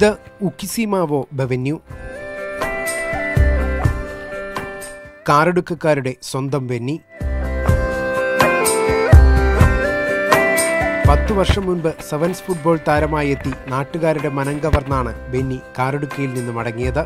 ഇത് ഉക്കിസിമാവോ ബവന്യൂ കാറെടുക്കക്കാരുടെ സ്വന്തം വെന്നി പത്തു വർഷം മുൻപ് സെവൻസ് ഫുട്ബോൾ താരമായി എത്തി നാട്ടുകാരുടെ മനം കവർന്നാണ് ബെന്നി കാറെടുക്കയിൽ നിന്ന് മടങ്ങിയത്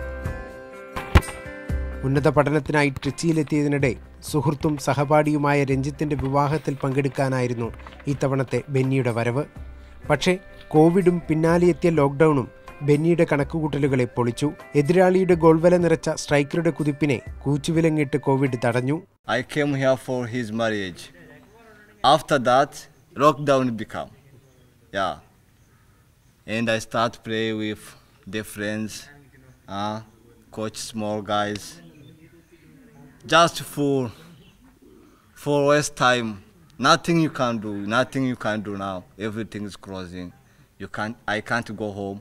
ഉന്നത പഠനത്തിനായി ട്രിച്ചിയിലെത്തിയതിനിടെ സുഹൃത്തും സഹപാഠിയുമായ രഞ്ജിത്തിന്റെ വിവാഹത്തിൽ പങ്കെടുക്കാനായിരുന്നു ഇത്തവണത്തെ ബെന്നിയുടെ വരവ് പക്ഷേ കോവിഡും പിന്നാലെയെത്തിയ ലോക്ക്ഡൌണും ബെന്നിയുടെ കണക്കുകൂട്ടലുകളെ പൊളിച്ചു എതിരാളിയുടെ ഗോൾവല നിറച്ച സ്ട്രൈക്കറുടെ കുതിപ്പിനെ കൂച്ചുവിലങ്ങിട്ട് കോവിഡ് തടഞ്ഞു I came here for his marriage. After that, lockdown become. Yeah. And I start play with the friends, uh, coach small guys. Just for for waste time. Nothing you can do. Nothing you can do now. Everything is closing. You can't. I can't go home.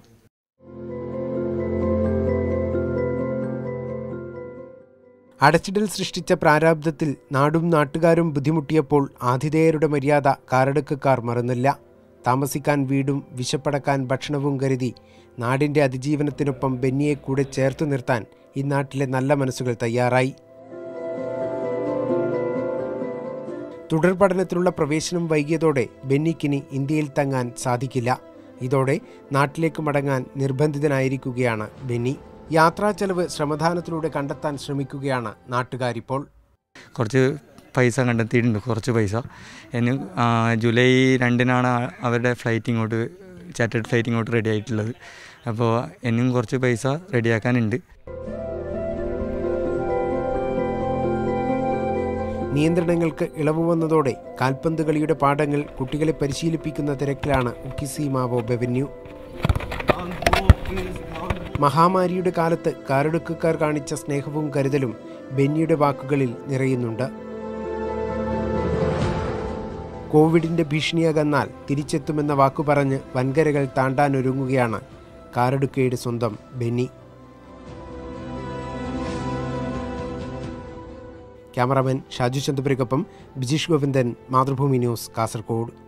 അടച്ചിടൽ സൃഷ്ടിച്ച പ്രാരാബ്ധത്തിൽ നാടും നാട്ടുകാരും ബുദ്ധിമുട്ടിയപ്പോൾ ആതിഥേയരുടെ മര്യാദ കാറെടുക്കക്കാർ മറന്നില്ല താമസിക്കാൻ വീടും വിശപ്പടക്കാൻ ഭക്ഷണവും കരുതി നാടിന്റെ അതിജീവനത്തിനൊപ്പം ബെന്നിയെ കൂടെ ചേർത്തു നിർത്താൻ ഈ നാട്ടിലെ നല്ല മനസ്സുകൾ തയ്യാറായി തുടർ പഠനത്തിനുള്ള പ്രവേശനം വൈകിയതോടെ ബെന്നിക്കിനി ഇന്ത്യയിൽ തങ്ങാൻ സാധിക്കില്ല ഇതോടെ നാട്ടിലേക്ക് മടങ്ങാൻ നിർബന്ധിതനായിരിക്കുകയാണ് ബെന്നി യാത്രാ ചെലവ് ശ്രമദാനത്തിലൂടെ കണ്ടെത്താൻ ശ്രമിക്കുകയാണ് നാട്ടുകാരിപ്പോൾ കുറച്ച് പൈസ കണ്ടെത്തിയിട്ടുണ്ട് കുറച്ച് പൈസ ഇനി ആ, ജൂലൈ രണ്ടിനാണ് ആ- അവരുടെ ഫ്ലൈറ്റ് ഇങ്ങോട്ട് ചാറ്റഡ് ഫ്ലൈറ്റ് ഇങ്ങോട്ട് റെഡി ആയിട്ടുള്ളത് അപ്പോൾ ഇനിയും കുറച്ച് പൈസ റെഡിയാക്കാനുണ്ട് നിയന്ത്രണങ്ങൾക്ക് ഇളവ് വന്നതോടെ കാൽപന്ത് കളിയുടെ പാഠങ്ങൾ കുട്ടികളെ പരിശീലിപ്പിക്കുന്ന തിരക്കിലാണ് ഉക്കിസി മാവോ ബെവന്യൂ മഹാമാരിയുടെ കാലത്ത് കാറെടുക്കക്കാർ കാണിച്ച സ്നേഹവും കരുതലും ബെന്നിയുടെ വാക്കുകളിൽ നിറയുന്നുണ്ട് കോവിഡിന്റെ ഭീഷണി അകന്നാൽ തിരിച്ചെത്തുമെന്ന വാക്കു പറഞ്ഞ് വൻകരകൾ താണ്ടാനൊരുങ്ങുകയാണ് കാറെടുക്കയുടെ സ്വന്തം ബെന്നി ക്യാമറാമാൻ ഷാജു ചന്ദ്രപുരക്കൊപ്പം ബിജീഷ് ഗോവിന്ദൻ മാതൃഭൂമി ന്യൂസ് കാസർഗോഡ്